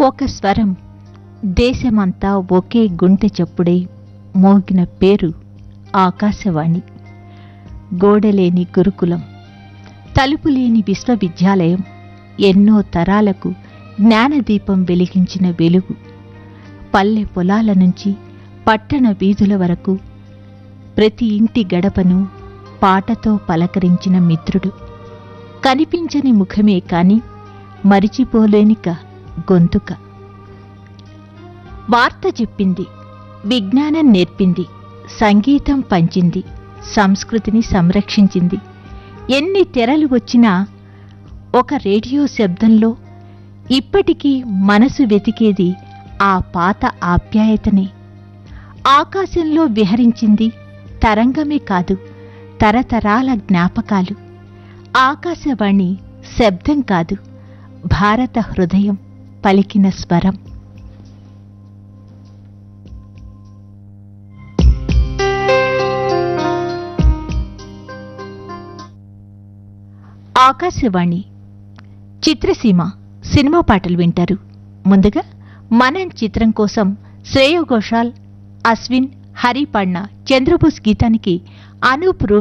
ఒక స్వరం దేశమంతా ఒకే గుంటె చప్పుడై మోగిన పేరు ఆకాశవాణి గోడలేని గురుకులం తలుపులేని విశ్వవిద్యాలయం ఎన్నో తరాలకు జ్ఞానదీపం వెలిగించిన వెలుగు పల్లె పొలాల నుంచి పట్టణ వీధుల వరకు ప్రతి ఇంటి గడపను పాటతో పలకరించిన మిత్రుడు కనిపించని ముఖమే కాని మరిచిపోలేనిక గొంతుక వార్త చెప్పింది విజ్ఞానం నేర్పింది సంగీతం పంచింది సంస్కృతిని సంరక్షించింది ఎన్ని తెరలు వచ్చినా ఒక రేడియో శబ్దంలో ఇప్పటికీ మనసు వెతికేది ఆ పాత ఆప్యాయతనే ఆకాశంలో విహరించింది తరంగమే కాదు తరతరాల జ్ఞాపకాలు ఆకాశవాణి శబ్దం కాదు భారత హృదయం పలికిన స్వరం ఆకాశవాణి చిత్రసీమ సినిమా పాటలు వింటారు ముందుగా మనన్ చిత్రం కోసం శ్రేయ ఘోషాల్ అశ్విన్ హరి పాడిన చంద్రబోస్ గీతానికి అనూప్ రూబ్